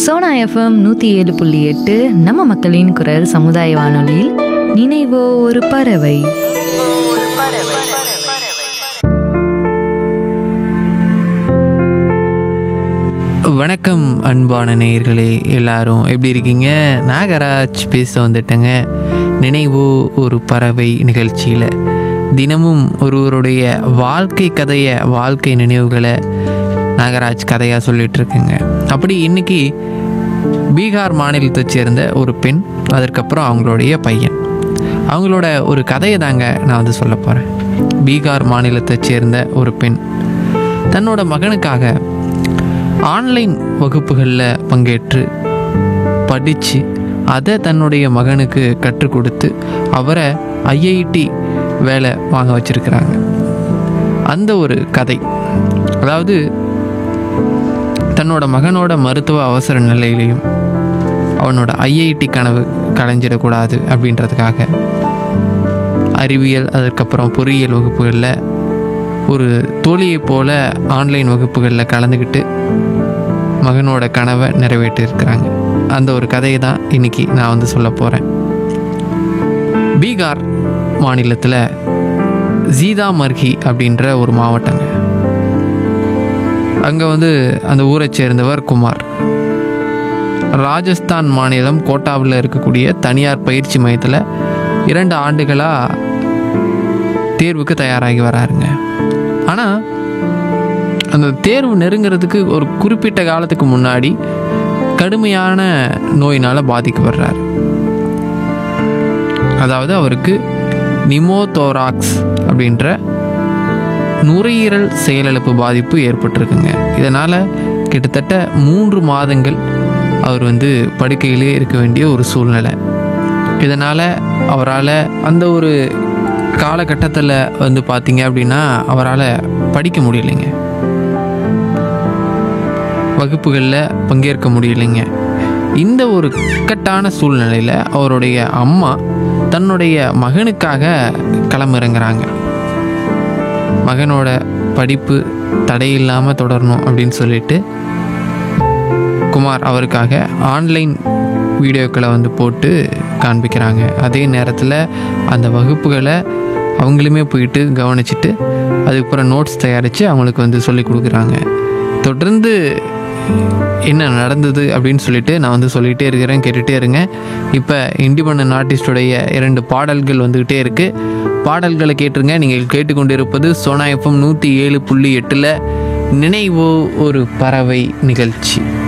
Sona FM நூற்றி ஏழு புள்ளி எட்டு நம்ம மக்களின் குரல் சமுதாய வானொலியில் நினைவோ ஒரு பறவை வணக்கம் அன்பான நேயர்களே எல்லாரும் எப்படி இருக்கீங்க நாகராஜ் பேச வந்துட்டேங்க நினைவோ ஒரு பறவை நிகழ்ச்சியில் தினமும் ஒருவருடைய வாழ்க்கை கதையை வாழ்க்கை நினைவுகளை நாகராஜ் கதையாக சொல்லிட்டு இருக்குங்க அப்படி இன்னைக்கு பீகார் மாநிலத்தைச் சேர்ந்த ஒரு பெண் அதற்கப்புறம் அவங்களுடைய பையன் அவங்களோட ஒரு கதையை தாங்க நான் வந்து சொல்ல போகிறேன் பீகார் மாநிலத்தைச் சேர்ந்த ஒரு பெண் தன்னோட மகனுக்காக ஆன்லைன் வகுப்புகளில் பங்கேற்று படித்து அதை தன்னுடைய மகனுக்கு கற்றுக் கொடுத்து அவரை ஐஐடி வேலை வாங்க வச்சிருக்கிறாங்க அந்த ஒரு கதை அதாவது தன்னோட மகனோட மருத்துவ அவசர நிலையிலையும் அவனோட ஐஐடி கனவு கலைஞ்சிடக்கூடாது அப்படின்றதுக்காக அறிவியல் அதுக்கப்புறம் பொறியியல் வகுப்புகளில் ஒரு தோழியைப் போல ஆன்லைன் வகுப்புகளில் கலந்துக்கிட்டு மகனோட கனவை நிறைவேற்றியிருக்கிறாங்க அந்த ஒரு கதையை தான் இன்னைக்கு நான் வந்து சொல்ல போகிறேன் பீகார் மாநிலத்தில் ஜீதாமர்கி அப்படின்ற ஒரு மாவட்டங்க அங்கே வந்து அந்த ஊரைச் சேர்ந்தவர் குமார் ராஜஸ்தான் மாநிலம் கோட்டாவில் இருக்கக்கூடிய தனியார் பயிற்சி மையத்தில் இரண்டு ஆண்டுகளாக தேர்வுக்கு தயாராகி வராருங்க ஆனால் அந்த தேர்வு நெருங்கிறதுக்கு ஒரு குறிப்பிட்ட காலத்துக்கு முன்னாடி கடுமையான நோயினால் பாதிக்கப்படுறார் அதாவது அவருக்கு நிமோதோராக்ஸ் அப்படின்ற நுரையீரல் செயலிழப்பு பாதிப்பு ஏற்பட்டிருக்குங்க இதனால் கிட்டத்தட்ட மூன்று மாதங்கள் அவர் வந்து படுக்கையிலே இருக்க வேண்டிய ஒரு சூழ்நிலை இதனால் அவரால் அந்த ஒரு காலகட்டத்தில் வந்து பார்த்தீங்க அப்படின்னா அவரால் படிக்க முடியலைங்க வகுப்புகளில் பங்கேற்க முடியலைங்க இந்த ஒரு இக்கட்டான சூழ்நிலையில் அவருடைய அம்மா தன்னுடைய மகனுக்காக களமிறங்குறாங்க மகனோட படிப்பு தடையில்லாமல் தொடரணும் அப்படின்னு சொல்லிட்டு குமார் அவருக்காக ஆன்லைன் வீடியோக்களை வந்து போட்டு காண்பிக்கிறாங்க அதே நேரத்தில் அந்த வகுப்புகளை அவங்களுமே போயிட்டு கவனிச்சிட்டு அதுக்கப்புறம் நோட்ஸ் தயாரித்து அவங்களுக்கு வந்து சொல்லி கொடுக்குறாங்க தொடர்ந்து என்ன நடந்தது அப்படின்னு சொல்லிட்டு நான் வந்து சொல்லிகிட்டே இருக்கிறேன் கேட்டுகிட்டே இருங்க இப்போ இண்டிபெண்ட் ஆர்டிஸ்டுடைய இரண்டு பாடல்கள் வந்துக்கிட்டே இருக்குது பாடல்களை கேட்டுருங்க நீங்கள் கேட்டுக்கொண்டிருப்பது சோனா எஃப்எம் நூற்றி ஏழு புள்ளி எட்டில் நினைவோ ஒரு பறவை நிகழ்ச்சி